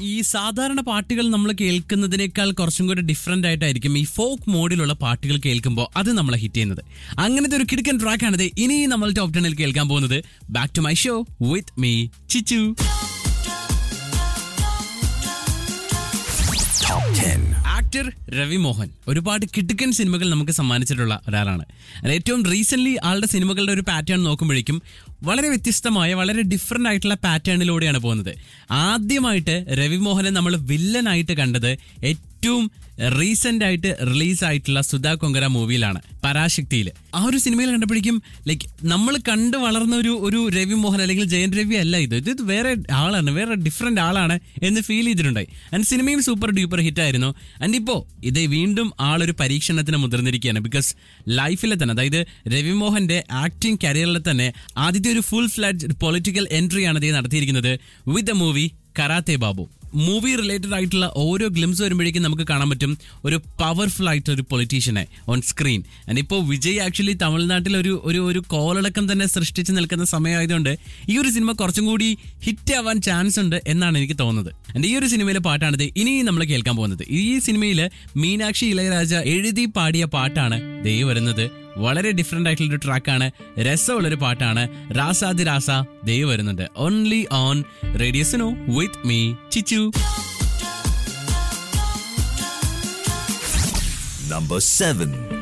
ഈ സാധാരണ പാട്ടുകൾ നമ്മൾ കേൾക്കുന്നതിനേക്കാൾ കുറച്ചും കൂടി ഡിഫറെന്റ് ആയിട്ടായിരിക്കും ഈ ഫോക്ക് മോഡിലുള്ള പാട്ടുകൾ കേൾക്കുമ്പോൾ അത് നമ്മളെ ഹിറ്റ് ചെയ്യുന്നത് അങ്ങനത്തെ ഒരു കിടുക്കൻ ട്രാക്കാണിത് ഇനി നമ്മൾ ടോപ്പ് ടെണിൽ കേൾക്കാൻ പോകുന്നത് back to my show with me Chichu actor Ravi Mohan ഒരുപാട് കിടുക്കൻ സിനിമകൾ നമുക്ക് സമ്മാനിച്ചിട്ടുള്ള ഒരാളാണ് അതിൽ ഏറ്റവും റീസെന്റ് ആളുടെ സിനിമകളുടെ ഒരു പാറ്റേൺ നോക്കുമ്പോഴേക്കും വളരെ വ്യത്യസ്തമായ വളരെ ഡിഫറെന്റ് ആയിട്ടുള്ള പാറ്റേണിലൂടെയാണ് പോകുന്നത് ആദ്യമായിട്ട് രവി മോഹനെ നമ്മൾ വില്ലനായിട്ട് കണ്ടത് ഏറ്റവും റീസെന്റ് ആയിട്ട് റിലീസ് ആയിട്ടുള്ള സുധാ കൊങ്കര മൂവിയിലാണ് പരാശക്തിയിൽ ആ ഒരു സിനിമയിൽ കണ്ടപ്പോഴേക്കും ലൈക്ക് നമ്മൾ കണ്ടു വളർന്ന ഒരു ഒരു രവി മോഹൻ അല്ലെങ്കിൽ ജയൻ രവി അല്ല ഇത് ഇത് വേറെ ആളാണ് വേറെ ഡിഫറെന്റ് ആളാണ് എന്ന് ഫീൽ ചെയ്തിട്ടുണ്ടായി ആൻഡ് സിനിമയും സൂപ്പർ ഡ്യൂപ്പർ ഹിറ്റ് ആയിരുന്നു ആൻഡ് ഇപ്പോ ഇത് വീണ്ടും ആളൊരു പരീക്ഷണത്തിന് മുതിർന്നിരിക്കുകയാണ് ബിക്കോസ് ലൈഫിലെ തന്നെ അതായത് രവി മോഹന്റെ ആക്ടിംഗ് കരിയറിൽ തന്നെ ആദ്യത്തെ ഒരു ഫുൾ ഫ്ലാറ്റ് പൊളിറ്റിക്കൽ എൻട്രി ആണ് ഇത് നടത്തിയിരിക്കുന്നത് with the movie karate Babu movie related ആയിട്ടുള്ള ഓരോ ഗ്ലിംസ് വരുമ്പോഴേക്കും നമുക്ക് കാണാൻ പറ്റും ഒരു പവർഫുൾ ആയിട്ടുള്ള ഒരു പൊളിറ്റീഷ്യനെ ഓൺ സ്ക്രീൻ ആൻഡ് ഇപ്പോൾ വിജയ് ആക്ച്വലി തമിഴ്നാട്ടിൽ ഒരു ഒരു ഒരു കോളടക്കം തന്നെ സൃഷ്ടിച്ച് നിൽക്കുന്ന സമയമായതുകൊണ്ട് ഈ ഒരു സിനിമ കുറച്ചും കൂടി ഹിറ്റ് ആവാൻ ചാൻസ് ഉണ്ട് എന്നാണ് എനിക്ക് തോന്നുന്നത് ആൻഡ് ഈ ഒരു സിനിമയിലെ പാട്ടാണിത് ഇനി നമ്മൾ കേൾക്കാൻ പോകുന്നത് ഈ സിനിമയിൽ മീനാക്ഷി ഇളയരാജ എഴുതി പാടിയ പാട്ടാണ് ദേ വരുന്നത് വളരെ ഡിഫറെന്റ് ആയിട്ടുള്ള ഒരു ട്രാക്കാണ് രസമുള്ളൊരു പാട്ടാണ് രാസാതി രാസ ദേ വരുന്നുണ്ട് ഓൺലി ഓൺ റേഡിയസിനോ വിത്ത് മീ ചിച്ചു Number 7.